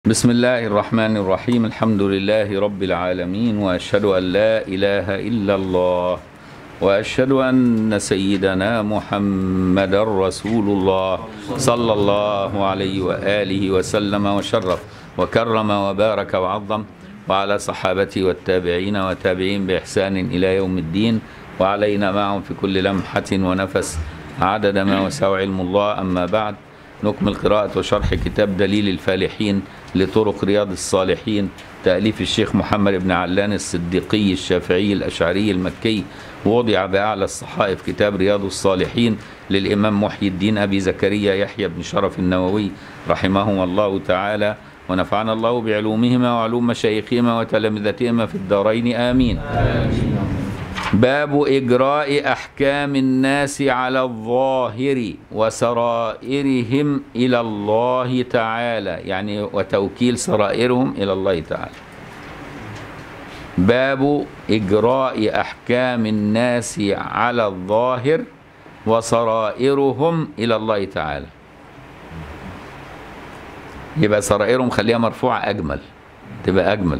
بسم الله الرحمن الرحيم الحمد لله رب العالمين واشهد ان لا اله الا الله واشهد ان سيدنا محمدا رسول الله صلى الله عليه واله وسلم وشرف وكرم وبارك وعظم وعلى صحابته والتابعين وتابعين باحسان الى يوم الدين وعلينا معهم في كل لمحه ونفس عدد ما وسع علم الله اما بعد نكمل قراءة وشرح كتاب دليل الفالحين لطرق رياض الصالحين تأليف الشيخ محمد بن علان الصديقي الشافعي الأشعري المكي ووضع بأعلى الصحائف كتاب رياض الصالحين للإمام محي الدين أبي زكريا يحيى بن شرف النووي رحمهما الله تعالى ونفعنا الله بعلومهما وعلوم مشايخهما وتلامذتهما في الدارين آمين, آمين. باب إجراء أحكام الناس على الظاهر وسرائرهم إلى الله تعالى يعني وتوكيل سرائرهم إلى الله تعالى باب إجراء أحكام الناس على الظاهر وسرائرهم إلى الله تعالى يبقى سرائرهم خليها مرفوعة أجمل تبقى أجمل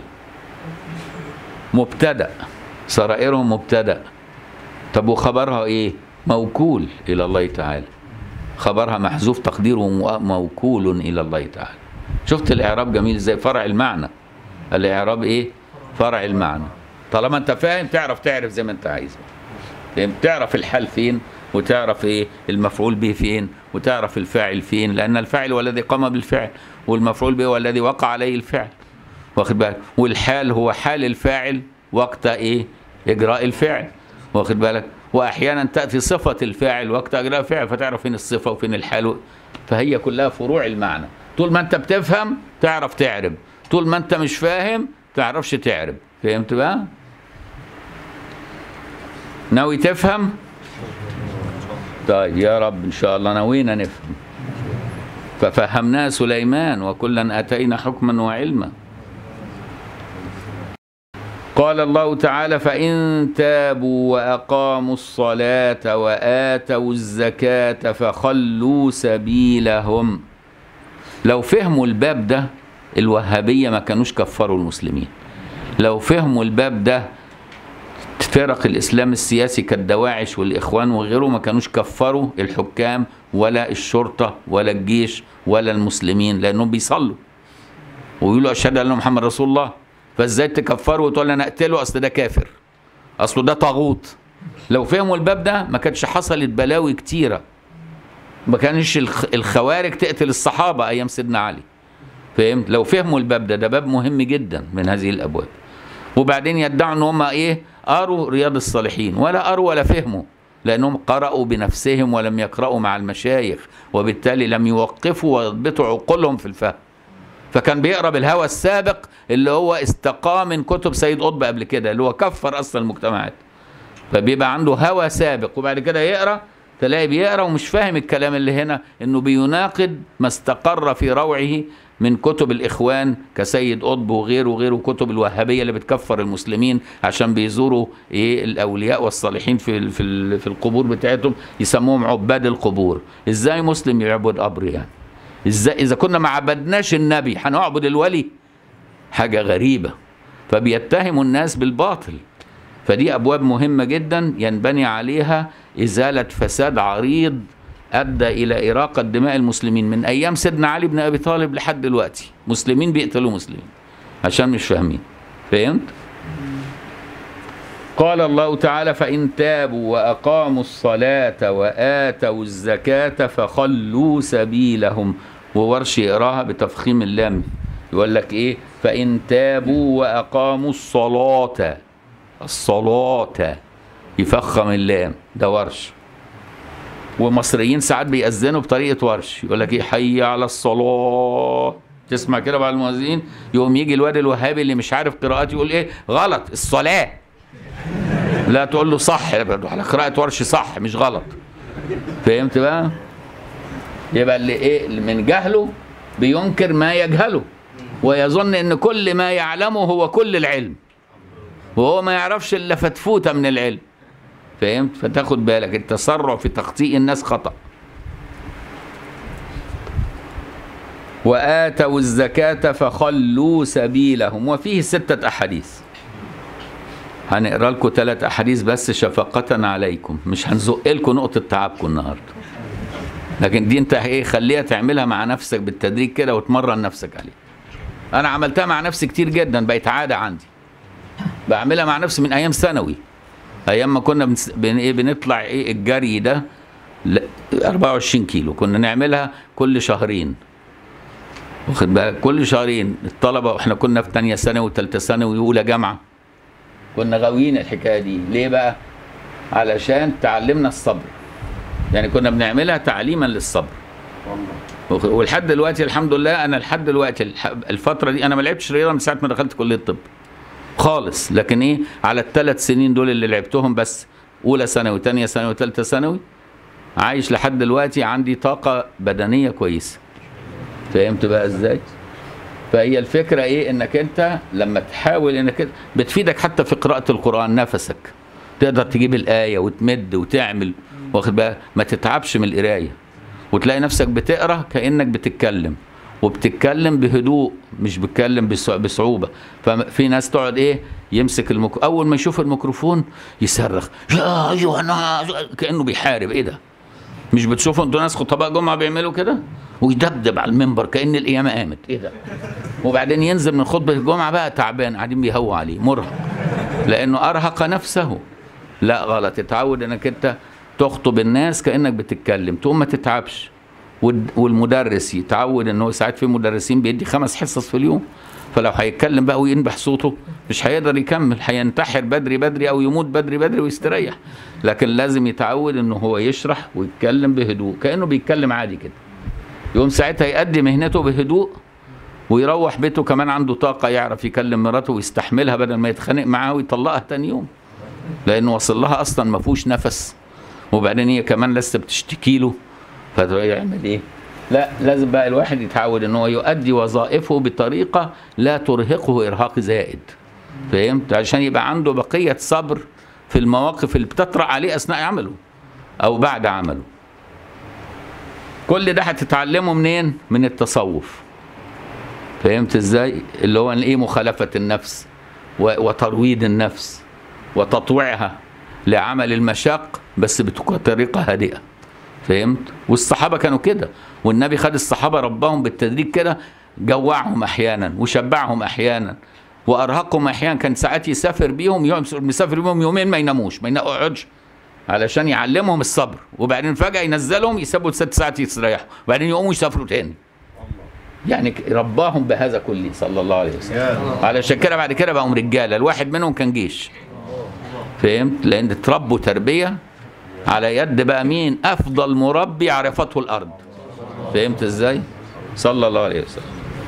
مبتدأ سرائرهم مبتدا طب وخبرها ايه موكول الى الله تعالى خبرها محذوف تقديره موكول الى الله تعالى شفت الاعراب جميل ازاي فرع المعنى الاعراب ايه فرع المعنى طالما انت فاهم تعرف تعرف زي ما انت عايز تعرف الحال فين وتعرف ايه المفعول به فين وتعرف الفاعل فين لان الفاعل هو الذي قام بالفعل والمفعول به هو الذي وقع عليه الفعل واخد بالك والحال هو حال الفاعل وقت ايه اجراء الفعل واخد بالك واحيانا تاتي صفه الفاعل وقت اجراء الفعل فتعرف فين الصفه وفين الحال فهي كلها فروع المعنى طول ما انت بتفهم تعرف تعرب طول ما انت مش فاهم تعرفش تعرب فهمت بقى ناوي تفهم طيب يا رب ان شاء الله ناوينا نفهم ففهمناه سليمان وكلا اتينا حكما وعلما قال الله تعالى فإن تابوا وأقاموا الصلاة وآتوا الزكاة فخلوا سبيلهم لو فهموا الباب ده الوهابية ما كانوش كفروا المسلمين لو فهموا الباب ده فرق الإسلام السياسي كالدواعش والإخوان وغيره ما كانوش كفروا الحكام ولا الشرطة ولا الجيش ولا المسلمين لأنهم بيصلوا ويقولوا أشهد أن محمد رسول الله فازاي تكفره وتقول انا اقتله اصل ده كافر اصله ده طاغوت لو فهموا الباب ده ما كانش حصلت بلاوي كتيره ما كانش الخوارج تقتل الصحابه ايام سيدنا علي فهمت لو فهموا الباب ده ده باب مهم جدا من هذه الابواب وبعدين يدعوا ان هم ايه قروا رياض الصالحين ولا قروا ولا فهموا لانهم قرأوا بنفسهم ولم يقرأوا مع المشايخ وبالتالي لم يوقفوا ويضبطوا عقولهم في الفهم فكان بيقرا بالهوى السابق اللي هو استقام من كتب سيد قطب قبل كده اللي هو كفر اصلا المجتمعات فبيبقى عنده هوى سابق وبعد كده يقرا تلاقي بيقرا ومش فاهم الكلام اللي هنا انه بيناقض ما استقر في روعه من كتب الاخوان كسيد قطب وغيره وغيره كتب الوهابيه اللي بتكفر المسلمين عشان بيزوروا ايه الاولياء والصالحين في في في القبور بتاعتهم يسموهم عباد القبور ازاي مسلم يعبد قبر يعني ازاي اذا كنا ما عبدناش النبي هنعبد الولي حاجه غريبه فبيتهموا الناس بالباطل فدي ابواب مهمه جدا ينبني عليها ازاله فساد عريض ادى الى اراقه دماء المسلمين من ايام سيدنا علي بن ابي طالب لحد دلوقتي مسلمين بيقتلوا مسلمين عشان مش فاهمين فهمت قال الله تعالى فإن تابوا وأقاموا الصلاة وآتوا الزكاة فخلوا سبيلهم وورش يقراها بتفخيم اللام يقول لك إيه فإن تابوا وأقاموا الصلاة الصلاة يفخم اللام ده ورش ومصريين ساعات بيأذنوا بطريقة ورش يقول لك إيه حي على الصلاة تسمع كده بعض المؤذنين يقوم يجي الواد الوهابي اللي مش عارف قراءات يقول إيه غلط الصلاة لا تقول له صح على قراءة ورش صح مش غلط فهمت بقى يبقى اللي ايه من جهله بينكر ما يجهله ويظن ان كل ما يعلمه هو كل العلم وهو ما يعرفش الا فتفوته من العلم فهمت فتاخد بالك التسرع في تخطيء الناس خطأ وآتوا الزكاة فخلوا سبيلهم وفيه ستة أحاديث هنقرا لكم ثلاث أحاديث بس شفقة عليكم مش هنزق لكم نقطة تعبكم النهاردة لكن دي انت ايه خليها تعملها مع نفسك بالتدريج كده وتمرن نفسك عليها انا عملتها مع نفسي كتير جدا بقت عادة عندي بعملها مع نفسي من ايام ثانوي ايام ما كنا بنس... بن... ايه بنطلع ايه الجري ده ل... 24 كيلو كنا نعملها كل شهرين واخد بالك كل شهرين الطلبه واحنا كنا في ثانيه ثانوي وثالثه ثانوي واولى جامعه كنا غاويين الحكايه دي ليه بقى علشان تعلمنا الصبر يعني كنا بنعملها تعليما للصبر وخ- ولحد دلوقتي الحمد لله انا لحد دلوقتي الح- الفتره دي انا ما لعبتش رياضه من ساعه ما دخلت كليه الطب خالص لكن ايه على الثلاث سنين دول اللي لعبتهم بس اولى ثانوي ثانيه ثانوي ثالثه ثانوي عايش لحد دلوقتي عندي طاقه بدنيه كويسه فهمت بقى ازاي فهي الفكره ايه انك انت لما تحاول انك انت بتفيدك حتى في قراءه القران نفسك تقدر تجيب الايه وتمد وتعمل واخد بقى ما تتعبش من القرايه وتلاقي نفسك بتقرا كانك بتتكلم وبتتكلم بهدوء مش بتتكلم بصع- بصعوبه ففي ناس تقعد ايه يمسك المك... اول ما يشوف الميكروفون يصرخ يا ايها الناس كانه بيحارب ايه ده مش بتشوفوا انتوا ناس خطباء جمعه بيعملوا كده ويدبدب على المنبر كان القيامه قامت ايه ده وبعدين ينزل من خطبه الجمعه بقى تعبان قاعدين بيهووا عليه مرهق لانه ارهق نفسه لا غلط اتعود انك انت تخطب الناس كانك بتتكلم تقوم ما تتعبش والد- والمدرس يتعود ان هو ساعات في مدرسين بيدي خمس حصص في اليوم فلو هيتكلم بقى وينبح صوته مش هيقدر يكمل هينتحر بدري بدري او يموت بدري بدري ويستريح لكن لازم يتعود انه هو يشرح ويتكلم بهدوء كانه بيتكلم عادي كده يقوم ساعتها يأدي مهنته بهدوء ويروح بيته كمان عنده طاقة يعرف يكلم مراته ويستحملها بدل ما يتخانق معاها ويطلقها تاني يوم لأنه وصل لها أصلا ما فيهوش نفس وبعدين هي كمان لسه بتشتكي له فيعمل إيه؟ لا لازم بقى الواحد يتعود ان هو يؤدي وظائفه بطريقة لا ترهقه إرهاق زائد فهمت؟ عشان يبقى عنده بقية صبر في المواقف اللي بتطرأ عليه أثناء عمله أو بعد عمله كل ده هتتعلمه منين؟ من التصوف فهمت ازاي؟ اللي هو ايه مخالفة النفس و- وترويض النفس وتطويعها لعمل المشاق بس بطريقة هادئة فهمت؟ والصحابة كانوا كده والنبي خد الصحابة ربهم بالتدريج كده جوعهم أحيانا وشبعهم أحيانا وأرهقهم أحيانا كان ساعات يسافر بيهم يوم مسافر بيهم يومين ما يناموش ما يقعدش علشان يعلمهم الصبر وبعدين فجأة ينزلهم يسيبوا ست ساعات يستريحوا وبعدين يقوموا يسافروا تاني يعني ك- رباهم بهذا كله صلى الله عليه وسلم علشان كده بعد كده بقوا رجاله الواحد منهم كان جيش فهمت لان اتربوا تربيه على يد بقى مين افضل مربي عرفته الارض فهمت ازاي صلى الله عليه وسلم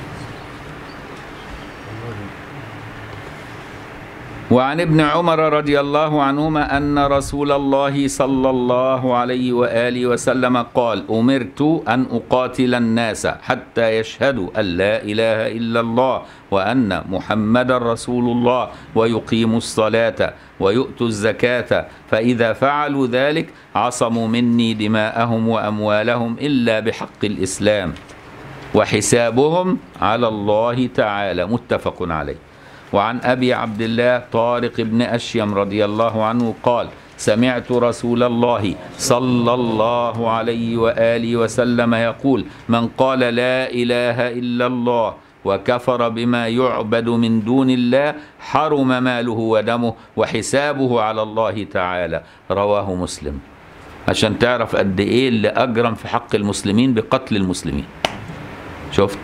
وعن ابن عمر رضي الله عنهما أن رسول الله صلى الله عليه وآله وسلم قال أمرت أن أقاتل الناس حتى يشهدوا أن لا إله إلا الله وأن محمد رسول الله ويقيموا الصلاة ويؤتوا الزكاة فإذا فعلوا ذلك عصموا مني دماءهم وأموالهم إلا بحق الإسلام وحسابهم على الله تعالى متفق عليه وعن ابي عبد الله طارق بن اشيم رضي الله عنه قال سمعت رسول الله صلى الله عليه واله وسلم يقول من قال لا اله الا الله وكفر بما يعبد من دون الله حرم ماله ودمه وحسابه على الله تعالى رواه مسلم عشان تعرف قد ايه اللي اجرم في حق المسلمين بقتل المسلمين شفت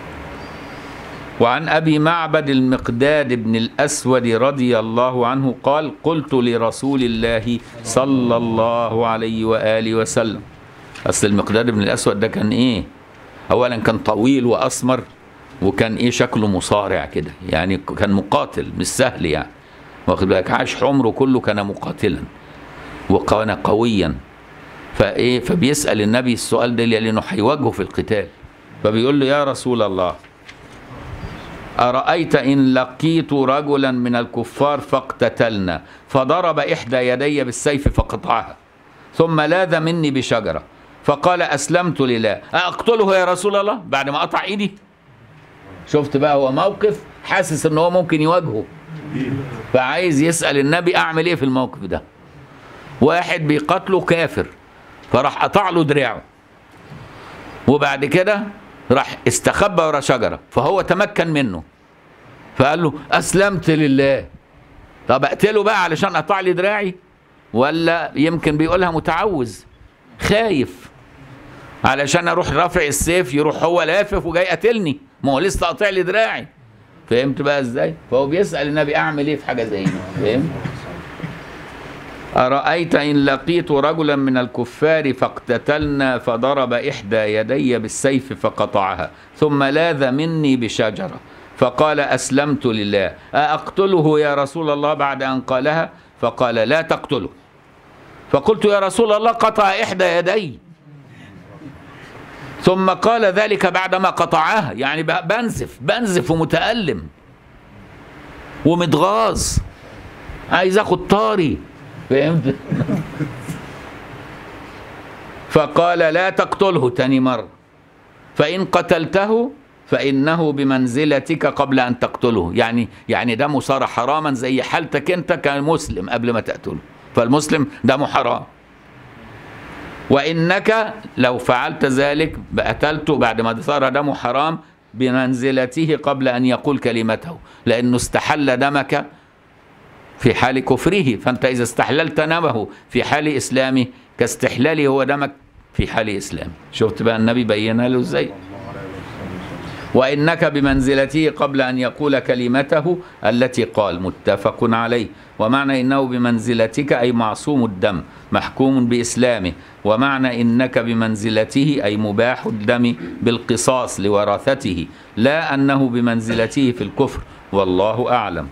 وعن ابي معبد المقداد بن الاسود رضي الله عنه قال قلت لرسول الله صلى الله عليه واله وسلم اصل المقداد بن الاسود ده كان ايه اولا كان طويل واسمر وكان ايه شكله مصارع كده يعني كان مقاتل مش سهل يعني واخد بالك عاش عمره كله كان مقاتلا وكان قويا فايه فبيسال النبي السؤال ده لانه هيواجهه في القتال فبيقول له يا رسول الله أرأيت إن لقيت رجلا من الكفار فاقتتلنا فضرب إحدى يدي بالسيف فقطعها ثم لاذ مني بشجرة فقال أسلمت لله أقتله يا رسول الله بعد ما قطع إيدي شفت بقى هو موقف حاسس ان هو ممكن يواجهه فعايز يسأل النبي أعمل إيه في الموقف ده واحد بيقتله كافر فراح قطع له دراعه وبعد كده راح استخبى ورا شجرة فهو تمكن منه فقال له أسلمت لله طب أقتله بقى علشان قطع لي دراعي ولا يمكن بيقولها متعوذ خايف علشان اروح رافع السيف يروح هو لافف وجاي قاتلني ما هو لسه قاطع لي دراعي فهمت بقى ازاي فهو بيسال النبي اعمل ايه في حاجه زي دي فهمت أرأيت إن لقيت رجلا من الكفار فاقتتلنا فضرب إحدى يدي بالسيف فقطعها ثم لاذ مني بشجرة فقال أسلمت لله أقتله يا رسول الله بعد أن قالها فقال لا تقتله فقلت يا رسول الله قطع إحدى يدي ثم قال ذلك بعدما قطعها يعني بنزف بنزف ومتألم ومتغاظ عايز اخد طاري فهمت فقال لا تقتله تاني مرة فإن قتلته فإنه بمنزلتك قبل أن تقتله يعني يعني دمه صار حراما زي حالتك أنت كمسلم قبل ما تقتله فالمسلم دمه حرام وإنك لو فعلت ذلك قتلته بعد ما صار دمه حرام بمنزلته قبل أن يقول كلمته لأنه استحل دمك في حال كفره فأنت إذا استحللت دمه في حال إسلامه كاستحلاله هو دمك في حال إسلامه شفت بقى النبي بينها له إزاي وإنك بمنزلته قبل أن يقول كلمته التي قال متفق عليه ومعنى إنه بمنزلتك أي معصوم الدم محكوم بإسلامه ومعنى إنك بمنزلته أي مباح الدم بالقصاص لوراثته لا أنه بمنزلته في الكفر والله أعلم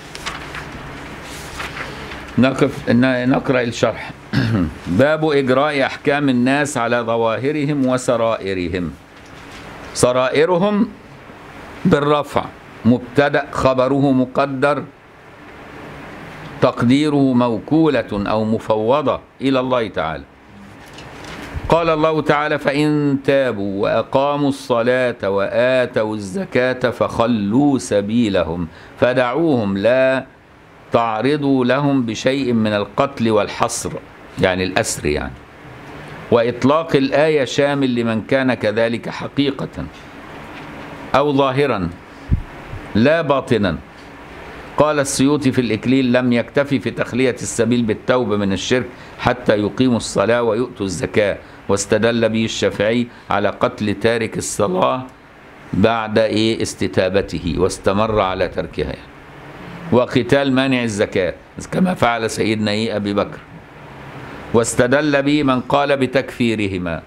نقف نقرأ الشرح باب إجراء أحكام الناس على ظواهرهم وسرائرهم سرائرهم بالرفع مبتدأ خبره مقدر تقديره موكولة أو مفوضة إلى الله تعالى قال الله تعالى فإن تابوا وأقاموا الصلاة وآتوا الزكاة فخلوا سبيلهم فدعوهم لا تعرضوا لهم بشيء من القتل والحصر يعني الأسر يعني وإطلاق الآية شامل لمن كان كذلك حقيقة أو ظاهرا لا باطنا قال السيوطي في الإكليل لم يكتفي في تخلية السبيل بالتوبة من الشرك حتى يقيموا الصلاة ويؤتوا الزكاة واستدل به الشافعي على قتل تارك الصلاة بعد إيه استتابته واستمر على تركها يعني. وقتال مانع الزكاة كما فعل سيدنا إيه أبي بكر واستدل به من قال بتكفيرهما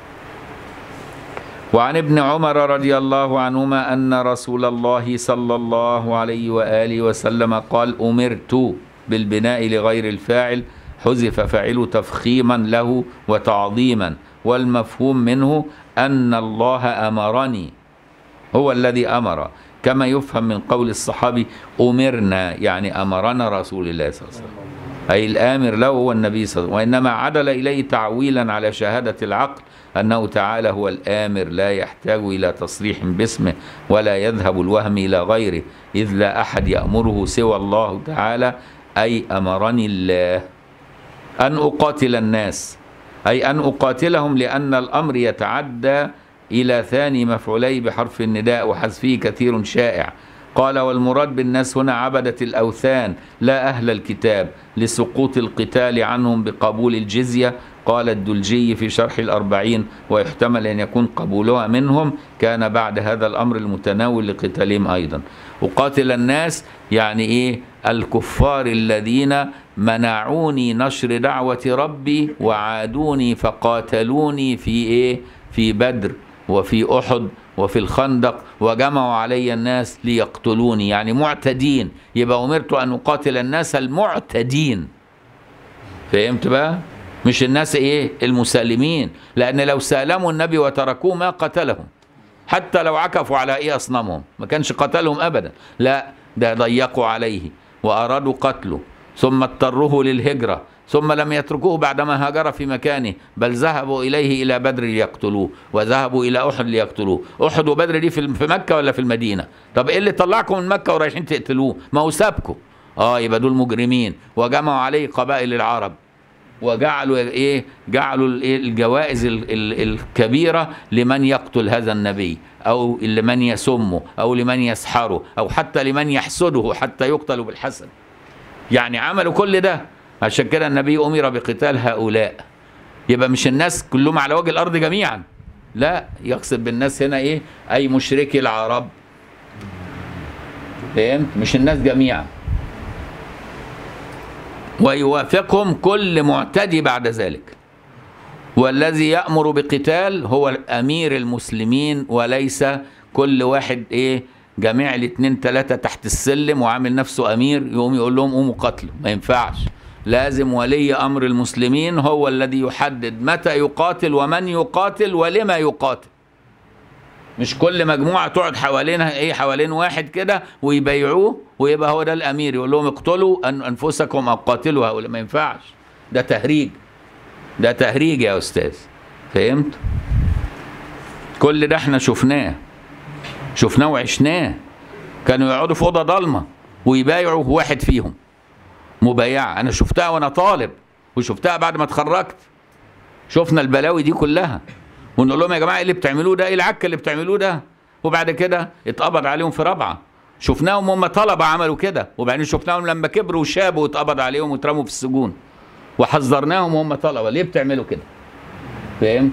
وعن ابن عمر رضي الله عنهما أن رسول الله صلى الله عليه وآله وسلم قال أمرت بالبناء لغير الفاعل حذف فاعل تفخيما له وتعظيما والمفهوم منه أن الله أمرني هو الذي أمر كما يفهم من قول الصحابي أمرنا يعني أمرنا رسول الله صلى الله عليه وسلم أي الآمر له هو النبي صلى الله عليه وسلم وإنما عدل إليه تعويلا على شهادة العقل أنه تعالى هو الآمر لا يحتاج إلى تصريح باسمه ولا يذهب الوهم إلى غيره إذ لا أحد يأمره سوى الله تعالى أي أمرني الله أن أقاتل الناس أي أن أقاتلهم لأن الأمر يتعدى إلى ثاني مفعولي بحرف النداء وحذفه كثير شائع قال والمراد بالناس هنا عبدة الأوثان لا أهل الكتاب لسقوط القتال عنهم بقبول الجزية قال الدلجي في شرح الأربعين ويحتمل أن يكون قبولها منهم كان بعد هذا الأمر المتناول لقتالهم أيضا أقاتل الناس يعني إيه الكفار الذين منعوني نشر دعوة ربي وعادوني فقاتلوني في إيه في بدر وفي أحد وفي الخندق وجمعوا علي الناس ليقتلوني يعني معتدين يبقى أمرت أن أقاتل الناس المعتدين فهمت بقى مش الناس ايه المسالمين لان لو سالموا النبي وتركوه ما قتلهم حتى لو عكفوا على ايه اصنامهم ما كانش قتلهم ابدا لا ده ضيقوا عليه وارادوا قتله ثم اضطروه للهجره ثم لم يتركوه بعدما هاجر في مكانه بل ذهبوا إليه إلى بدر ليقتلوه وذهبوا إلى أحد ليقتلوه أحد وبدر دي في في مكة ولا في المدينة طب إيه اللي طلعكم من مكة ورايحين تقتلوه ما هو سابكم آه يبقى دول مجرمين وجمعوا عليه قبائل العرب وجعلوا ايه جعلوا الايه الجوائز ال- ال- الكبيره لمن يقتل هذا النبي او لمن يسمه او لمن يسحره او حتى لمن يحسده حتى يقتل بالحسد يعني عملوا كل ده عشان كده النبي امر بقتال هؤلاء يبقى مش الناس كلهم على وجه الارض جميعا لا يقصد بالناس هنا ايه اي مشركي العرب فهمت مش الناس جميعا ويوافقهم كل معتدي بعد ذلك والذي يأمر بقتال هو أمير المسلمين وليس كل واحد إيه جميع الاتنين تلاتة تحت السلم وعامل نفسه أمير يقوم يقول لهم قوموا قتلوا ما ينفعش لازم ولي أمر المسلمين هو الذي يحدد متى يقاتل ومن يقاتل ولما يقاتل مش كل مجموعة تقعد حوالينها ايه حوالين واحد كده ويبيعوه ويبقى هو ده الامير يقول لهم اقتلوا أن انفسكم او قاتلوا هؤلاء ما ينفعش ده تهريج ده تهريج يا استاذ فهمت كل ده احنا شفناه شفناه وعشناه كانوا يقعدوا في اوضه ضلمه ويبايعوا واحد فيهم مبايعه انا شفتها وانا طالب وشفتها بعد ما اتخرجت شفنا البلاوي دي كلها ونقول لهم يا جماعه ايه اللي بتعملوه ده ايه العك اللي بتعملوه ده وبعد كده اتقبض عليهم في رابعه شفناهم هم طلبه عملوا كده وبعدين شفناهم لما كبروا وشابوا واتقبض عليهم واترموا في السجون وحذرناهم وهم طلبه ليه بتعملوا كده فاهم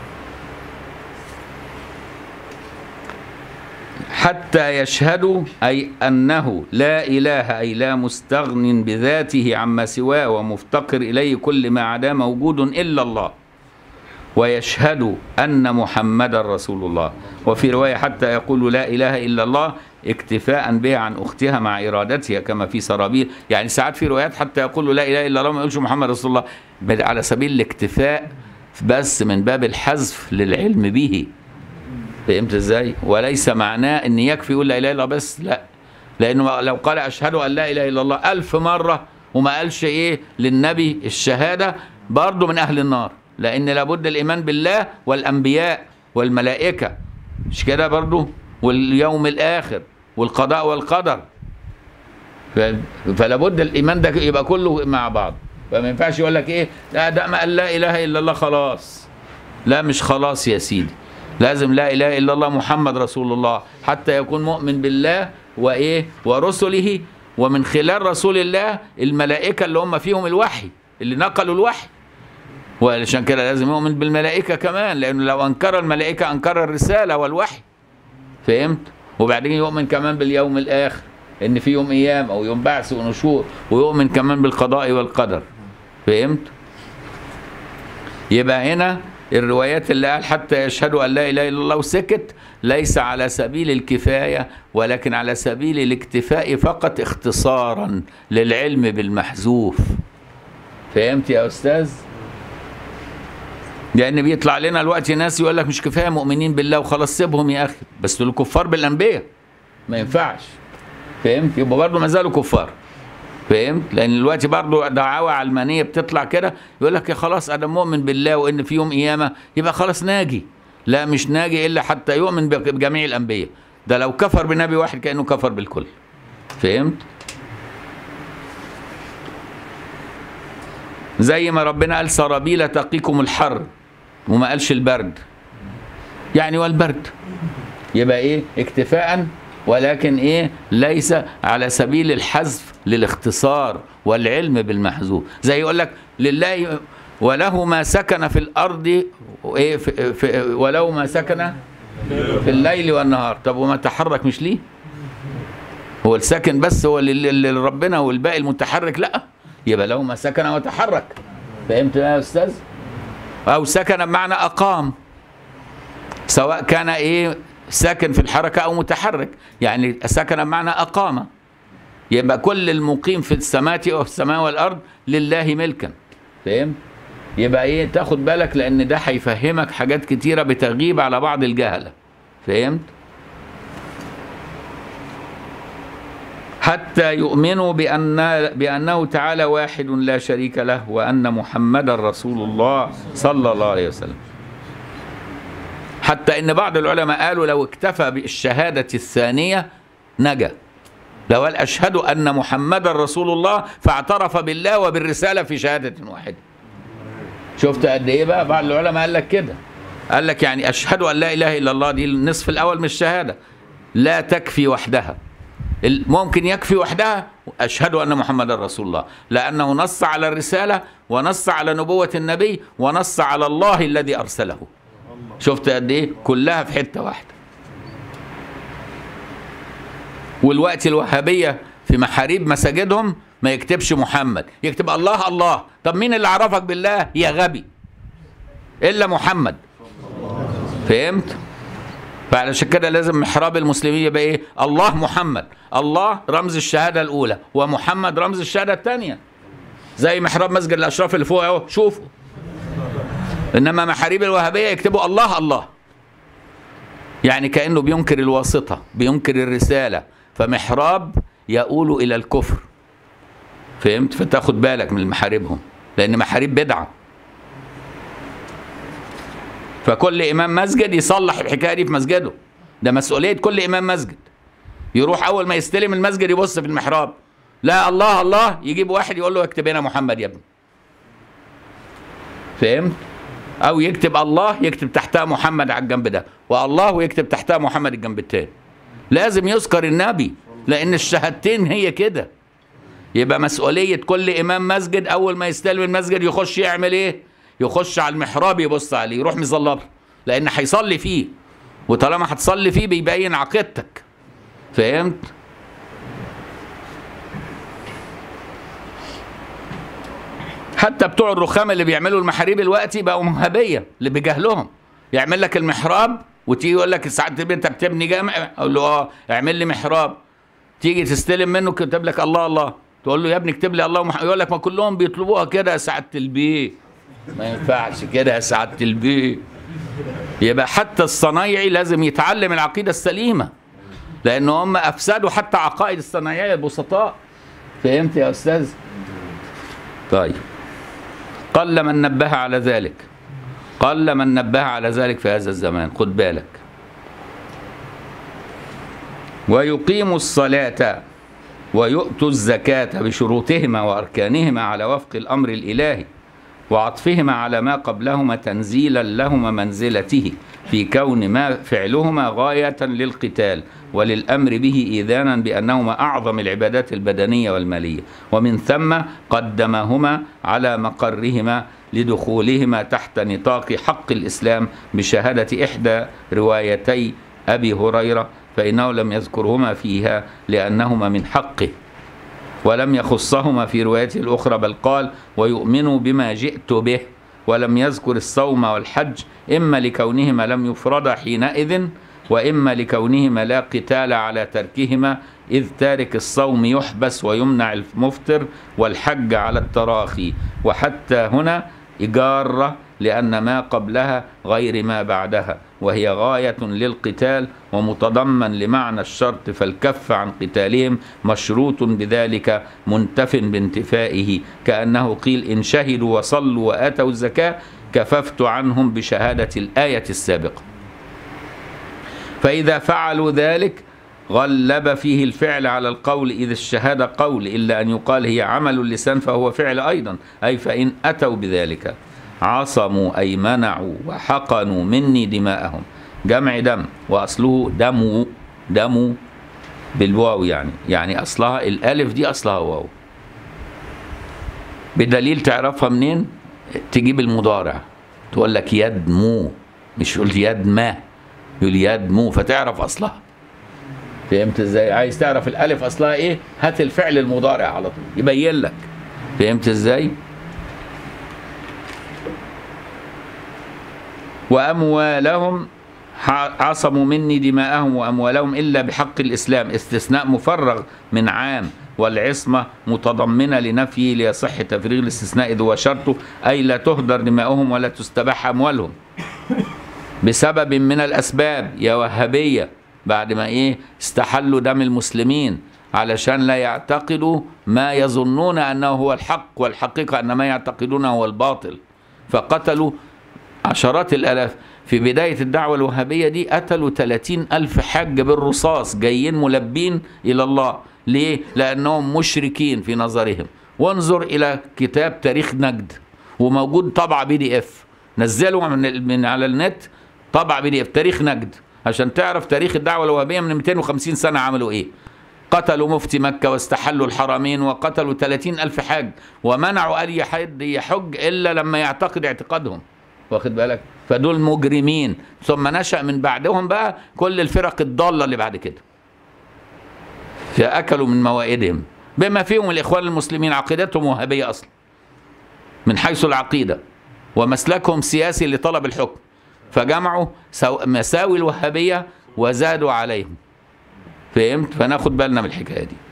حتى يشهدوا أي أنه لا إله أي لا مستغن بذاته عما سواه ومفتقر إليه كل ما عداه موجود إلا الله ويشهدوا أن محمد رسول الله وفي رواية حتى يقول لا إله إلا الله اكتفاء بها عن أختها مع إرادتها كما في سرابيل يعني ساعات في روايات حتى يقولوا لا إله إلا الله ما يقولش محمد رسول الله بل على سبيل الاكتفاء بس من باب الحذف للعلم به فهمت ازاي وليس معناه ان يكفي يقول لا اله الا الله بس لا لانه لو قال اشهد ان لا اله الا الله ألف مره وما قالش ايه للنبي الشهاده برضه من اهل النار لان لابد الايمان بالله والانبياء والملائكه مش كده برضه واليوم الاخر والقضاء والقدر ف- فلا بد الايمان ده يبقى كله مع بعض فما ينفعش يقول لك ايه لا ده ما قال لا اله الا الله خلاص لا مش خلاص يا سيدي لازم لا اله الا الله محمد رسول الله حتى يكون مؤمن بالله وايه ورسله ومن خلال رسول الله الملائكه اللي هم فيهم الوحي اللي نقلوا الوحي وعشان كده لازم يؤمن بالملائكه كمان لانه لو انكر الملائكه انكر الرساله والوحي فهمت وبعدين يؤمن كمان باليوم الاخر ان في يوم قيامه ويوم بعث ونشور ويؤمن كمان بالقضاء والقدر فهمت يبقى هنا الروايات اللي قال حتى يشهدوا ان لا اله الا الله وسكت ليس على سبيل الكفايه ولكن على سبيل الاكتفاء فقط اختصارا للعلم بالمحذوف فهمت يا استاذ لان بيطلع لنا الوقت ناس يقول لك مش كفايه مؤمنين بالله وخلاص سيبهم يا اخي بس دول كفار بالانبياء ما ينفعش فهمت يبقى برضه ما زالوا كفار فهمت لان دلوقتي برضه دعاوى علمانيه بتطلع كده يقول لك يا خلاص انا مؤمن بالله وان في يوم قيامه يبقى خلاص ناجي لا مش ناجي الا حتى يؤمن بجميع الانبياء ده لو كفر بنبي واحد كانه كفر بالكل فهمت زي ما ربنا قال سرابيل تقيكم الحر وما قالش البرد يعني والبرد يبقى ايه اكتفاء ولكن ايه ليس على سبيل الحذف للاختصار والعلم بالمحذوف زي يقول لك لله وله ما سكن في الارض ايه في في وله ما سكن في الليل والنهار طب وما تحرك مش ليه هو الساكن بس هو لل- لربنا والباقي المتحرك لا يبقى له ما سكن وتحرك فهمت يا استاذ او سكن بمعنى اقام سواء كان ايه ساكن في الحركه او متحرك يعني سكن بمعنى اقام يبقى كل المقيم في السماء او في السماء والارض لله ملكا فهمت يبقى ايه تاخد بالك لان ده هيفهمك حاجات كتيره بتغيب على بعض الجهله فهمت حتى يؤمنوا بأن بأنه تعالى واحد لا شريك له وأن محمدا رسول الله صلى الله عليه وسلم حتى إن بعض العلماء قالوا لو اكتفى بالشهادة الثانية نجا لو قال أشهد أن محمدا رسول الله فاعترف بالله وبالرسالة في شهادة واحدة شفت قد إيه بقى بعض العلماء قال لك كده قال لك يعني أشهد أن لا إله إلا الله دي النصف الأول من الشهادة لا تكفي وحدها ممكن يكفي وحدها أشهد أن محمدا رسول الله لأنه نص على الرسالة ونص على نبوة النبي ونص على الله الذي أرسله شفت قد إيه كلها في حتة واحدة والوقت الوهابية في محاريب مساجدهم ما يكتبش محمد يكتب الله الله طب مين اللي عرفك بالله يا غبي إلا محمد فهمت فعلشان كده لازم محراب المسلمين يبقى ايه الله محمد الله رمز الشهاده الاولى ومحمد رمز الشهاده الثانيه زي محراب مسجد الاشراف اللي فوق اهو شوفوا انما محاريب الوهابيه يكتبوا الله الله يعني كانه بينكر الواسطه بينكر الرساله فمحراب يؤول الى الكفر فهمت فتاخد بالك من محاربهم لان محاريب بدعه فكل امام مسجد يصلح الحكايه دي في مسجده ده مسؤوليه كل امام مسجد يروح اول ما يستلم المسجد يبص في المحراب لا الله الله يجيب واحد يقول له اكتب هنا محمد يا ابني فهمت او يكتب الله يكتب تحتها محمد على الجنب ده والله ويكتب تحتها محمد الجنب التاني لازم يذكر النبي لان الشهادتين هي كده يبقى مسؤوليه كل امام مسجد اول ما يستلم المسجد يخش يعمل ايه يخش على المحراب يبص عليه يروح مظلله لان هيصلي فيه وطالما هتصلي فيه بيبين عقيدتك فهمت حتى بتوع الرخام اللي بيعملوا المحاريب دلوقتي بقوا مهابيه اللي بجهلهم يعمل لك المحراب وتيجي يقول لك ساعات انت بتبني جامع اقول له اه اعمل لي محراب تيجي تستلم منه كتب لك الله الله تقول له يا ابني اكتب لي الله محمد يقول لك ما كلهم بيطلبوها كده يا سعاده البيه ما ينفعش كده يا سعاده البيه يبقى حتى الصنايعي لازم يتعلم العقيده السليمه لان هم افسدوا حتى عقائد الصنايعيه البسطاء فهمت يا استاذ طيب قل من نبه على ذلك قل من نبه على ذلك في هذا الزمان خد بالك ويقيم الصلاة ويؤتوا الزكاة بشروطهما وأركانهما على وفق الأمر الإلهي وعطفهما على ما قبلهما تنزيلا لهما منزلته في كون ما فعلهما غاية للقتال وللأمر به إيذانا بأنهما أعظم العبادات البدنية والمالية ومن ثم قدمهما على مقرهما لدخولهما تحت نطاق حق الإسلام بشهادة إحدى روايتي أبي هريرة فإنه لم يذكرهما فيها لأنهما من حقه ولم يخصهما في روايته الأخرى بل قال ويؤمنوا بما جئت به ولم يذكر الصوم والحج إما لكونهما لم يفرضا حينئذ وإما لكونهما لا قتال على تركهما إذ تارك الصوم يحبس ويمنع المفطر والحج على التراخي وحتى هنا إجارة لأن ما قبلها غير ما بعدها وهي غاية للقتال ومتضمن لمعنى الشرط فالكف عن قتالهم مشروط بذلك منتف بانتفائه كأنه قيل إن شهدوا وصلوا وآتوا الزكاة كففت عنهم بشهادة الآية السابقة فإذا فعلوا ذلك غلب فيه الفعل على القول إذ الشهادة قول إلا أن يقال هي عمل اللسان فهو فعل أيضا أي فإن أتوا بذلك عصموا أي منعوا وحقنوا مني دماءهم جمع دم وأصله دمو دمو بالواو يعني يعني أصلها الألف دي أصلها واو بدليل تعرفها منين تجيب المضارع تقول لك يدمو مش قلت يد ما يقول يدمو فتعرف أصلها فهمت ازاي عايز تعرف الالف اصلها ايه هات الفعل المضارع على طول يبين لك فهمت ازاي واموالهم عصموا مني دماءهم واموالهم الا بحق الاسلام استثناء مفرغ من عام والعصمه متضمنه لنفيه ليصح تفريغ الاستثناء اذ هو شرطه اي لا تهدر دماؤهم ولا تستباح اموالهم بسبب من الاسباب يا وهابيه بعد ما ايه استحلوا دم المسلمين علشان لا يعتقدوا ما يظنون انه هو الحق والحقيقه ان ما يعتقدونه هو الباطل فقتلوا عشرات الالاف في بدايه الدعوه الوهابيه دي قتلوا 30 الف حج بالرصاص جايين ملبين الى الله ليه لانهم مشركين في نظرهم وانظر الى كتاب تاريخ نجد وموجود طبعه بي دي اف نزله من من على النت طبعه بي دي اف تاريخ نجد عشان تعرف تاريخ الدعوه الوهابيه من 250 سنه عملوا ايه قتلوا مفتي مكة واستحلوا الحرمين وقتلوا 30 ألف حاج ومنعوا أي حد يحج إلا لما يعتقد اعتقادهم واخد بالك فدول مجرمين ثم نشأ من بعدهم بقى كل الفرق الضالة اللي بعد كده فأكلوا من موائدهم بما فيهم الإخوان المسلمين عقيدتهم وهابية أصلا من حيث العقيدة ومسلكهم سياسي لطلب الحكم فجمعوا مساوي الوهابية وزادوا عليهم فهمت فناخد بالنا من الحكايه دي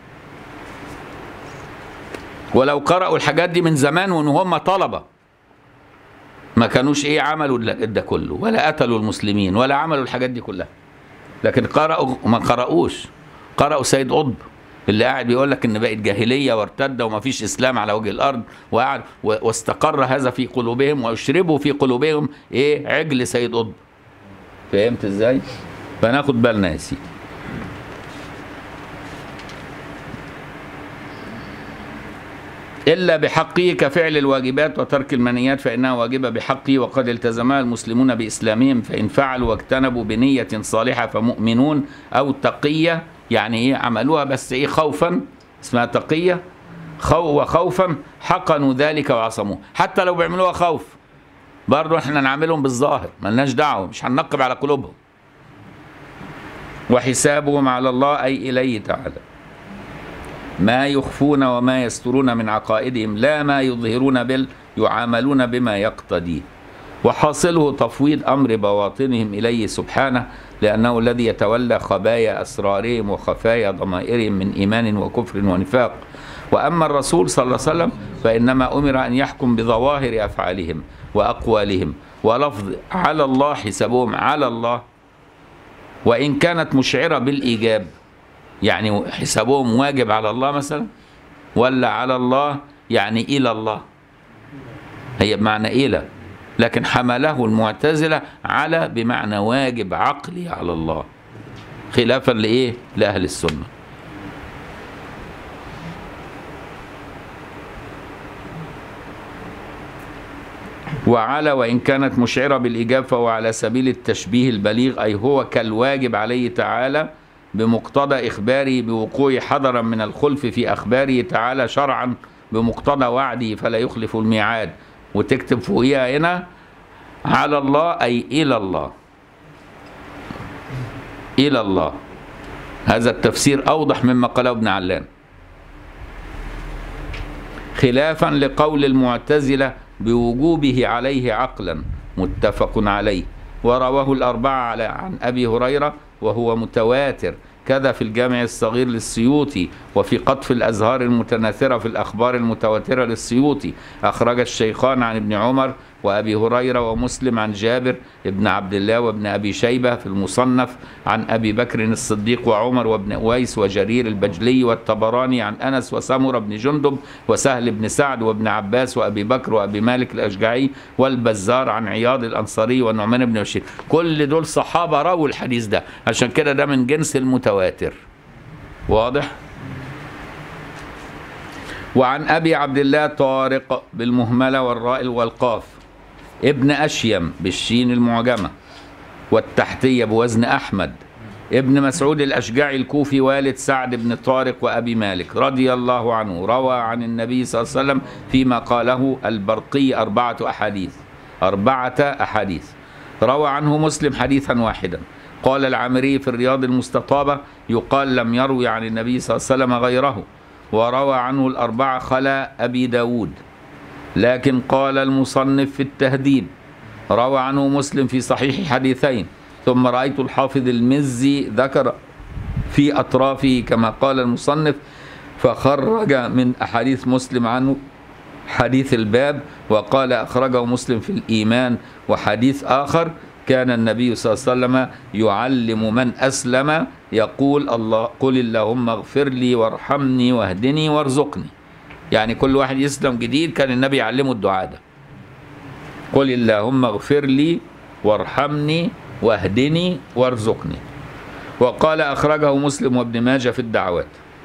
ولو قرأوا الحاجات دي من زمان وان هم طلبه ما كانوش ايه عملوا ده كله ولا قتلوا المسلمين ولا عملوا الحاجات دي كلها لكن قرأوا ما قرأوش قرأوا سيد قطب اللي قاعد بيقول لك ان بقت جاهليه وارتد وما فيش اسلام على وجه الارض وقعد واستقر هذا في قلوبهم واشربوا في قلوبهم ايه عجل سيد قطب فهمت ازاي؟ فناخد بالنا يا سيدي إلا بحقه كفعل الواجبات وترك المنيات فإنها واجبة بحقه وقد التزمها المسلمون بإسلامهم فإن فعلوا واجتنبوا بنية صالحة فمؤمنون أو تقية يعني إيه عملوها بس إيه خوفا اسمها تقية خو وخوفا حقنوا ذلك وعصموه حتى لو بيعملوها خوف برضه احنا نعملهم بالظاهر ملناش دعوة مش هننقب على قلوبهم وحسابهم على الله أي إليه تعالى ما يخفون وما يسترون من عقائدهم لا ما يظهرون بل يعاملون بما يقتضيه وحاصله تفويض امر بواطنهم اليه سبحانه لانه الذي يتولى خبايا اسرارهم وخفايا ضمائرهم من ايمان وكفر ونفاق واما الرسول صلى الله عليه وسلم فانما امر ان يحكم بظواهر افعالهم واقوالهم ولفظ على الله حسابهم على الله وان كانت مشعره بالايجاب يعني حسابهم واجب على الله مثلا ولا على الله يعني إلى الله هي بمعنى إلى لكن حمله المعتزلة على بمعنى واجب عقلي على الله خلافا لإيه لأهل السنة وعلى وإن كانت مشعرة بالإيجاب فهو على سبيل التشبيه البليغ أي هو كالواجب عليه تعالى بمقتضى إخباره بوقوع حذرا من الخلف في أخباره تعالى شرعا بمقتضى وعده فلا يخلف الميعاد وتكتب فوقيها هنا على الله أي إلى الله إلى الله هذا التفسير أوضح مما قاله ابن علان خلافا لقول المعتزلة بوجوبه عليه عقلا متفق عليه ورواه الأربعة عن أبي هريرة وهو متواتر كذا في الجامع الصغير للسيوطي وفي قطف الأزهار المتناثرة في الأخبار المتواترة للسيوطي أخرج الشيخان عن ابن عمر وأبي هريرة ومسلم عن جابر ابن عبد الله وابن أبي شيبة في المصنف عن أبي بكر الصديق وعمر وابن أويس وجرير البجلي والطبراني عن أنس وسمر بن جندب وسهل بن سعد وابن عباس وأبي بكر وأبي مالك الأشجعي والبزار عن عياض الأنصاري والنعمان بن بشير كل دول صحابة رووا الحديث ده عشان كده ده من جنس المتواتر واضح؟ وعن أبي عبد الله طارق بالمهملة والراء والقاف ابن أشيم بالشين المعجمة والتحتية بوزن أحمد ابن مسعود الأشجعي الكوفي والد سعد بن طارق وأبي مالك رضي الله عنه روى عن النبي صلى الله عليه وسلم فيما قاله البرقي أربعة أحاديث أربعة أحاديث روى عنه مسلم حديثا واحدا قال العامري في الرياض المستطابة يقال لم يروي عن النبي صلى الله عليه وسلم غيره وروى عنه الأربعة خلا أبي داود لكن قال المصنف في التهذيب روى عنه مسلم في صحيح حديثين ثم رأيت الحافظ المزي ذكر في أطرافه كما قال المصنف فخرج من أحاديث مسلم عنه حديث الباب وقال أخرجه مسلم في الإيمان وحديث آخر كان النبي صلى الله عليه وسلم يعلم من أسلم يقول الله قل اللهم اغفر لي وارحمني واهدني وارزقني يعني كل واحد يسلم جديد كان النبي يعلمه الدعاء ده قل اللهم اغفر لي وارحمني واهدني وارزقني وقال أخرجه مسلم وابن ماجه في الدعوات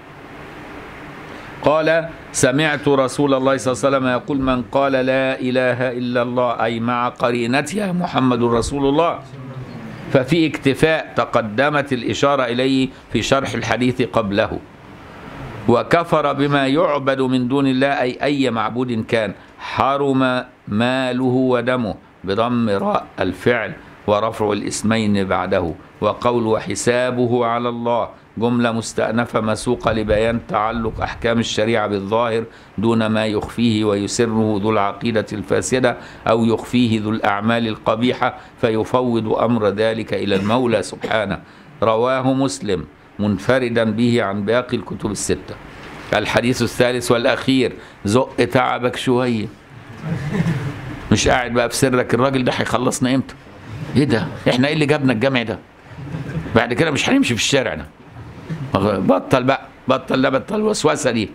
قال سمعت رسول الله صلى الله عليه وسلم يقول من قال لا إله إلا الله أي مع قرينتها محمد رسول الله ففي اكتفاء تقدمت الإشارة إليه في شرح الحديث قبله وكفر بما يعبد من دون الله أي أي معبود كان حرم ماله ودمه بضم راء الفعل ورفع الاسمين بعده وقول وحسابه على الله جملة مستأنفة مسوقة لبيان تعلق أحكام الشريعة بالظاهر دون ما يخفيه ويسره ذو العقيدة الفاسدة أو يخفيه ذو الأعمال القبيحة فيفوض أمر ذلك إلى المولى سبحانه رواه مسلم منفردا به عن باقي الكتب الستة الحديث الثالث والأخير زق تعبك شوية مش قاعد بقى في سرك الراجل ده هيخلصنا امتى ايه ده احنا ايه اللي جابنا الجامع ده بعد كده مش هنمشي في الشارع ده بطل بقى بطل لا بطل الوسوسه دي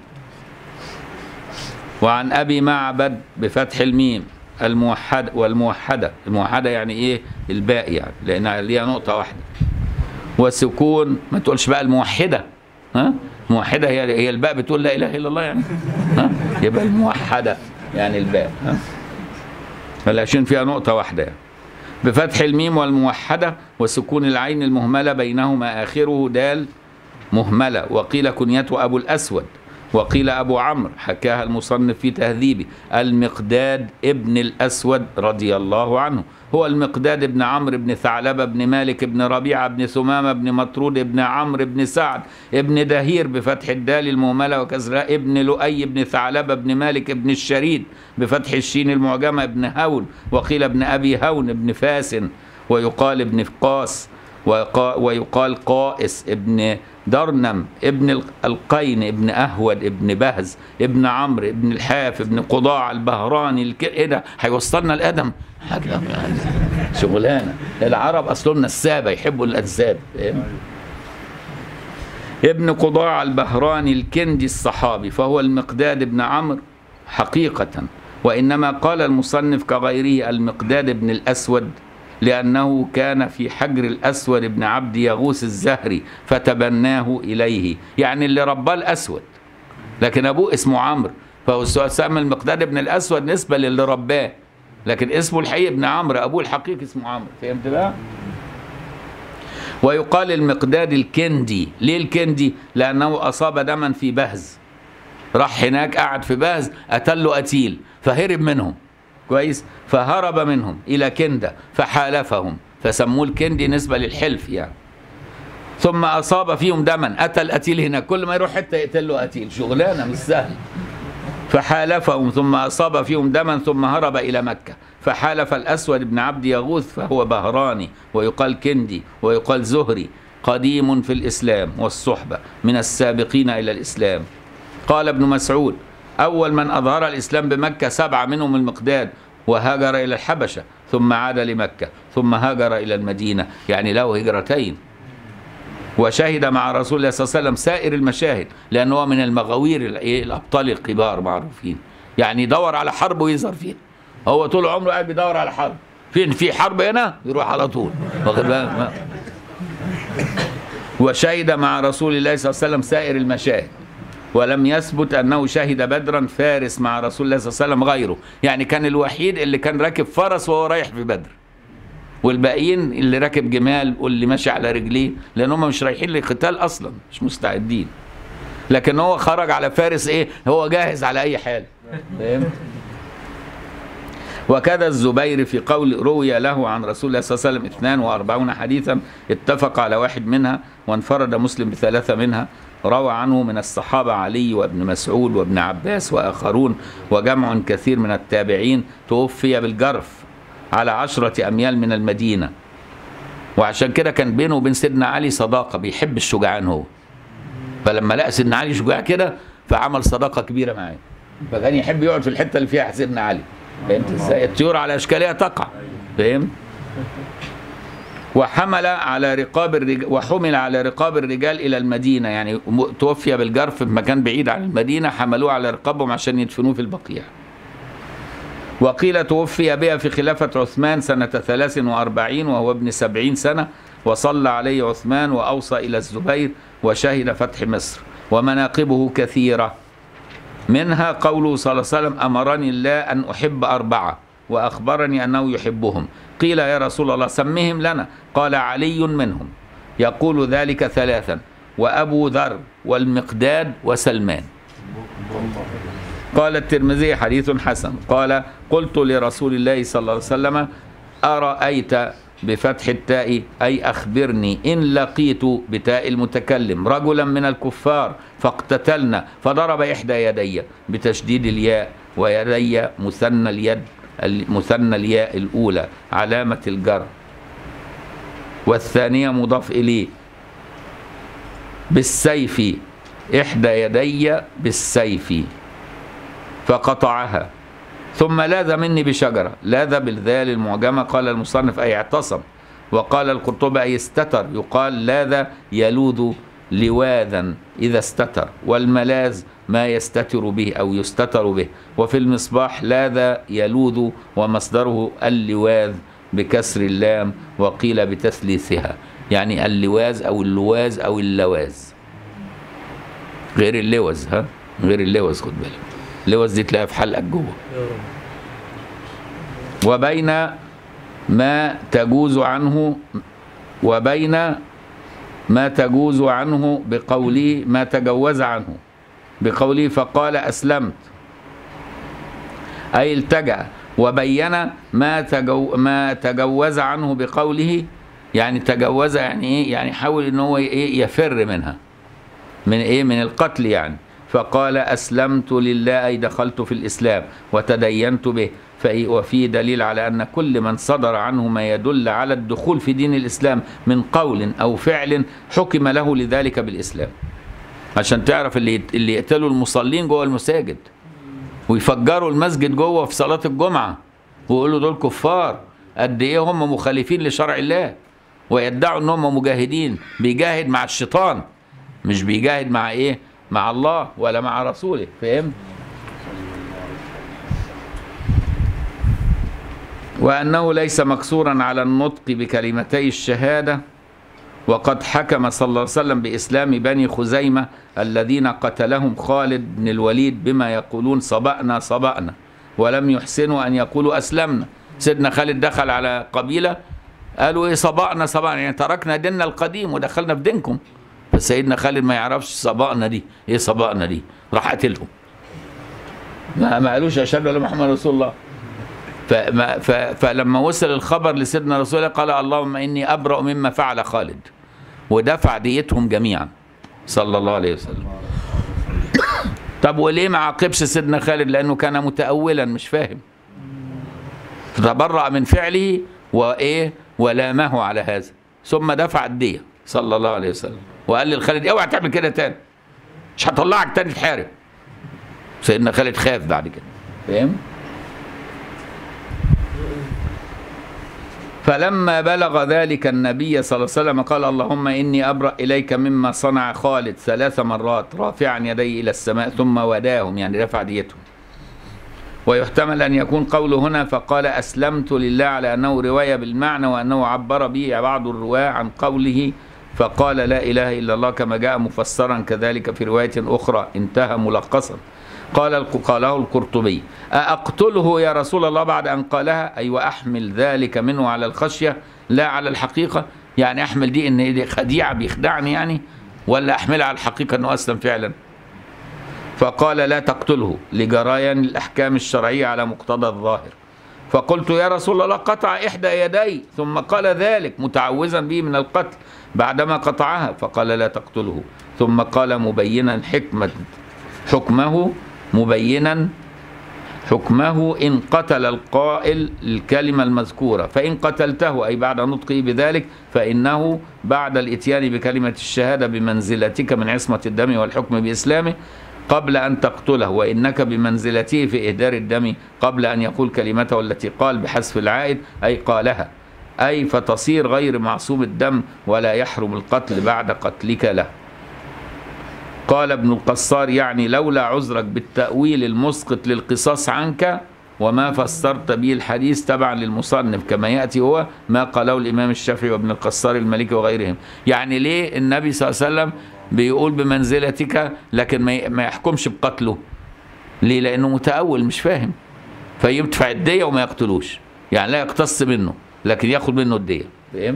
وعن ابي معبد بفتح الميم الموحد والموحده الموحده يعني ايه الباء يعني لانها ليها نقطه واحده وسكون ما تقولش بقى الموحده ها موحده هي هي الباء بتقول لا اله الا الله يعني ها يبقى الموحده يعني الباء ها عشان فيها نقطه واحده يعني بفتح الميم والموحده وسكون العين المهمله بينهما اخره دال مهملة وقيل كنيته أبو الأسود وقيل أبو عمرو حكاها المصنف في تهذيبه المقداد ابن الأسود رضي الله عنه هو المقداد ابن عمرو بن ثعلبة بن مالك بن ربيعة بن ثمامة بن مطرود بن عمرو بن سعد ابن دهير بفتح الدال المهملة وكسرها ابن لؤي بن ثعلبة بن مالك بن الشريد بفتح الشين المعجمة ابن هون وقيل ابن أبي هون ابن فاس ويقال ابن قاس ويقال قائس ابن درنم ابن القين ابن أهود ابن بهز ابن عمرو ابن الحاف ابن قضاع البهراني الك... ايه ده هيوصلنا الادم حاجه شغلانه العرب اصلهم نسابه يحبوا الانساب ابن قضاع البهراني الكندي الصحابي فهو المقداد ابن عمرو حقيقة وإنما قال المصنف كغيره المقداد ابن الأسود لأنه كان في حجر الأسود بن عبد يغوث الزهري فتبناه إليه يعني اللي رباه الأسود لكن أبوه اسمه عمرو فهو سمى المقداد بن الأسود نسبة للي رباه لكن اسمه الحقيقي ابن عمرو أبوه الحقيقي اسمه عمرو فهمت بقى؟ ويقال المقداد الكندي ليه الكندي؟ لأنه أصاب دما في بهز راح هناك قعد في بهز قتل له قتيل فهرب منهم كويس فهرب منهم الى كنده فحالفهم فسموه الكندي نسبه للحلف يعني ثم اصاب فيهم دما قتل قتيل هناك كل ما يروح حته يقتل له قتيل شغلانه مش سهل فحالفهم ثم اصاب فيهم دما ثم هرب الى مكه فحالف الاسود بن عبد يغوث فهو بهراني ويقال كندي ويقال زهري قديم في الاسلام والصحبه من السابقين الى الاسلام قال ابن مسعود أول من أظهر الإسلام بمكة سبعة منهم المقداد وهاجر إلى الحبشة ثم عاد لمكة ثم هاجر إلى المدينة يعني له هجرتين وشهد مع رسول الله صلى الله عليه وسلم سائر المشاهد لأنه هو من المغاوير الأبطال الكبار معروفين يعني يدور على حرب ويظهر فيها هو طول عمره قاعد بيدور على حرب فين في حرب هنا يروح على طول واخد بالك وشهد مع رسول الله صلى الله عليه وسلم سائر المشاهد ولم يثبت انه شهد بدرا فارس مع رسول الله صلى الله عليه وسلم غيره يعني كان الوحيد اللي كان راكب فرس وهو رايح في بدر والباقيين اللي راكب جمال واللي ماشي على رجليه لان هم مش رايحين لقتال اصلا مش مستعدين لكن هو خرج على فارس ايه هو جاهز على اي حال فهمت وكذا الزبير في قول روي له عن رسول الله صلى الله عليه وسلم 42 حديثا اتفق على واحد منها وانفرد مسلم بثلاثة منها روى عنه من الصحابة علي وابن مسعود وابن عباس وآخرون وجمع كثير من التابعين توفي بالجرف على عشرة أميال من المدينة وعشان كده كان بينه وبين سيدنا علي صداقة بيحب الشجعان هو فلما لقى سيدنا علي شجاع كده فعمل صداقة كبيرة معاه فكان يحب يقعد في الحتة اللي فيها سيدنا علي فهمت ازاي الطيور على اشكالها تقع فهمت وحمل على رقاب الرجال وحمل على رقاب الرجال الى المدينه يعني م- توفي بالجرف في مكان بعيد عن المدينه حملوه على رقابهم عشان يدفنوه في البقيع وقيل توفي بها في خلافة عثمان سنة 43 وهو ابن 70 سنة وصلى عليه عثمان وأوصى إلى الزبير وشهد فتح مصر ومناقبه كثيرة منها قوله صلى الله عليه وسلم أمرني الله أن أحب أربعة وأخبرني أنه يحبهم قيل يا رسول الله سمهم لنا قال علي منهم يقول ذلك ثلاثا وأبو ذر والمقداد وسلمان قال الترمذي حديث حسن قال قلت لرسول الله صلى الله عليه وسلم أرأيت بفتح التاء أي أخبرني إن لقيت بتاء المتكلم رجلا من الكفار فاقتتلنا فضرب إحدى يدي بتشديد الياء ويدي مثنى اليد مثنى الياء الأولى علامة الجر والثانية مضاف إليه بالسيف إحدى يدي بالسيف فقطعها ثم لاذ مني بشجرة لاذ بالذال المعجمة قال المصنف أي اعتصم وقال القرطبي أي استتر يقال لاذ يلوذ لواذا إذا استتر والملاذ ما يستتر به أو يستتر به وفي المصباح لاذ يلوذ ومصدره اللواذ بكسر اللام وقيل بتثليثها يعني اللواز أو اللواز أو اللواز غير اللوز ها غير اللوز خد بالك اللوز دي تلاقيها في حلقك جوه يا رب وبين ما تجوز عنه وبين ما تجوز عنه بقوله ما تجوز عنه بقوله فقال أسلمت أي التجأ وبين ما تجو ما تجوز عنه بقوله يعني تجوز يعني ايه يعني حاول ان هو ايه يفر منها من ايه من القتل يعني فقال اسلمت لله اي دخلت في الاسلام وتدينت به فإيه وفيه دليل على ان كل من صدر عنه ما يدل على الدخول في دين الاسلام من قول او فعل حكم له لذلك بالاسلام عشان تعرف اللي اللي يقتلوا المصلين جوه المساجد ويفجروا المسجد جوه في صلاه الجمعه ويقولوا دول كفار قد ايه هم مخالفين لشرع الله ويدعوا ان هم مجاهدين بيجاهد مع الشيطان مش بيجاهد مع ايه مع الله ولا مع رسوله فهمت وانه ليس مقصورا على النطق بكلمتي الشهاده وقد حكم صلى الله عليه وسلم باسلام بني خزيمه الذين قتلهم خالد بن الوليد بما يقولون صبأنا صبأنا ولم يحسنوا ان يقولوا اسلمنا سيدنا خالد دخل على قبيله قالوا ايه صبأنا صبأنا يعني تركنا ديننا القديم ودخلنا في دينكم فسيدنا خالد ما يعرفش صبأنا دي ايه صبأنا دي راح قتلهم ما ما قالوش اشهد ان لا محمد رسول الله فما ف فلما وصل الخبر لسيدنا رسول الله قال اللهم اني ابرأ مما فعل خالد ودفع ديتهم جميعا صلى الله عليه وسلم طب وليه ما عاقبش سيدنا خالد لانه كان متأولا مش فاهم فتبرأ من فعله وايه ولامه على هذا ثم دفع الدية صلى الله عليه وسلم وقال للخالد اوعى تعمل كده تاني مش هطلعك تاني تحارب سيدنا خالد خاف بعد كده فاهم فلما بلغ ذلك النبي صلى الله عليه وسلم قال اللهم إني أبرأ إليك مما صنع خالد ثلاث مرات رافعا يديه إلى السماء ثم وداهم يعني رفع ديتهم ويحتمل أن يكون قوله هنا فقال أسلمت لله على أنه رواية بالمعنى وأنه عبر به بعض الرواة عن قوله فقال لا إله إلا الله كما جاء مفسرا كذلك في رواية أخرى انتهى ملخصا قال قاله القرطبي أقتله يا رسول الله بعد أن قالها أي وأحمل ذلك منه على الخشية لا على الحقيقة يعني أحمل دي إن دي خديعة بيخدعني يعني ولا أحملها على الحقيقة أنه أسلم فعلا فقال لا تقتله لجريان الأحكام الشرعية على مقتضى الظاهر فقلت يا رسول الله قطع إحدى يدي ثم قال ذلك متعوذا به من القتل بعدما قطعها فقال لا تقتله ثم قال مبينا حكمة حكمه مبينا حكمه إن قتل القائل الكلمة المذكورة فإن قتلته أي بعد نطقه بذلك فإنه بعد الإتيان بكلمة الشهادة بمنزلتك من عصمة الدم والحكم بإسلامه قبل أن تقتله وإنك بمنزلته في إهدار الدم قبل أن يقول كلمته التي قال بحذف العائد أي قالها أي فتصير غير معصوم الدم ولا يحرم القتل بعد قتلك له قال ابن القصار يعني لولا عذرك بالتأويل المسقط للقصاص عنك وما فسرت به الحديث تبعا للمصنف كما يأتي هو ما قاله الإمام الشافعي وابن القصار المالكي وغيرهم يعني ليه النبي صلى الله عليه وسلم بيقول بمنزلتك لكن ما ما يحكمش بقتله ليه لأنه متأول مش فاهم فيدفع الدية وما يقتلوش يعني لا يقتص منه لكن ياخد منه الدية فهمت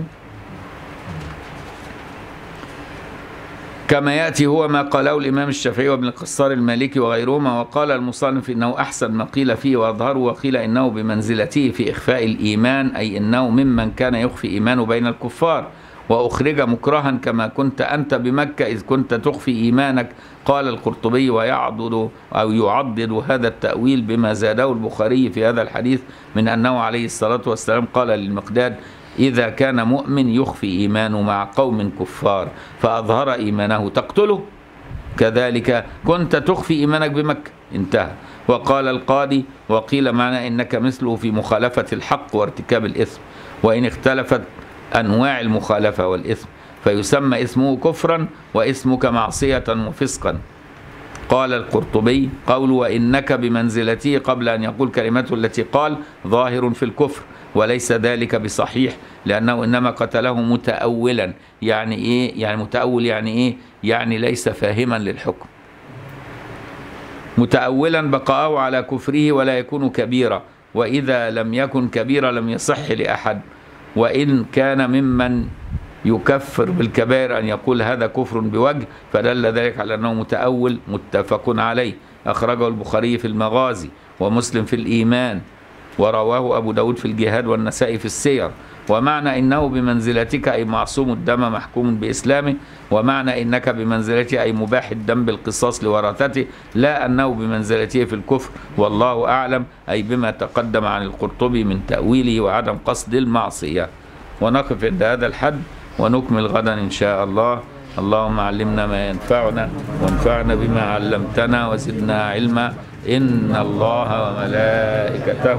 كما يأتي هو ما قاله الإمام الشافعي وابن القصار المالكي وغيرهما وقال المصنف إنه أحسن ما قيل فيه وأظهره وقيل إنه بمنزلته في إخفاء الإيمان أي إنه ممن كان يخفي إيمانه بين الكفار وأخرج مكرها كما كنت أنت بمكة إذ كنت تخفي إيمانك قال القرطبي ويعضد أو يعضد هذا التأويل بما زاده البخاري في هذا الحديث من أنه عليه الصلاة والسلام قال للمقداد إذا كان مؤمن يخفي إيمانه مع قوم كفار فأظهر إيمانه تقتله كذلك كنت تخفي إيمانك بمكة انتهى وقال القاضي وقيل معنى إنك مثله في مخالفة الحق وارتكاب الإثم وإن اختلفت أنواع المخالفة والإثم فيسمى اسمه كفرا واسمك معصية وفسقا قال القرطبي قول وإنك بمنزلته قبل أن يقول كلمته التي قال ظاهر في الكفر وليس ذلك بصحيح لأنه إنما قتله متأولا يعني إيه يعني متأول يعني إيه يعني ليس فاهما للحكم متأولا بقاءه على كفره ولا يكون كبيرا وإذا لم يكن كبيرا لم يصح لأحد وإن كان ممن يكفر بالكبائر أن يقول هذا كفر بوجه فدل ذلك على أنه متأول متفق عليه أخرجه البخاري في المغازي ومسلم في الإيمان ورواه أبو داود في الجهاد والنسائي في السير ومعنى إنه بمنزلتك أي معصوم الدم محكوم بإسلامه ومعنى إنك بمنزلته أي مباح الدم بالقصاص لورثته لا أنه بمنزلته في الكفر والله أعلم أي بما تقدم عن القرطبي من تأويله وعدم قصد المعصية ونقف عند هذا الحد ونكمل غدا إن شاء الله اللهم علمنا ما ينفعنا وانفعنا بما علمتنا وزدنا علما إن الله وملائكته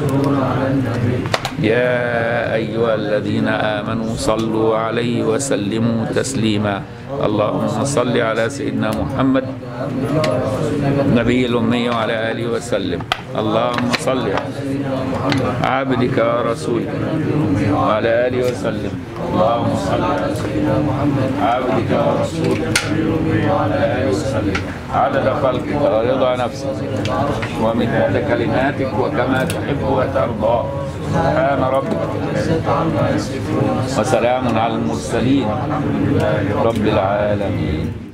يا أيها الذين آمنوا صلوا عليه وسلموا تسليما اللهم صل على سيدنا محمد النبي الأمي وعلى آله وسلم اللهم صل على عبدك ورسولك وعلى آله وسلم اللهم صل على سيدنا محمد عبدك ورسولك وعلى آله وسلم عدد خلقك ورضا نفسك ومداد كلماتك وكما تحب وترضى سبحان ربك وسلام على المرسلين رب العالمين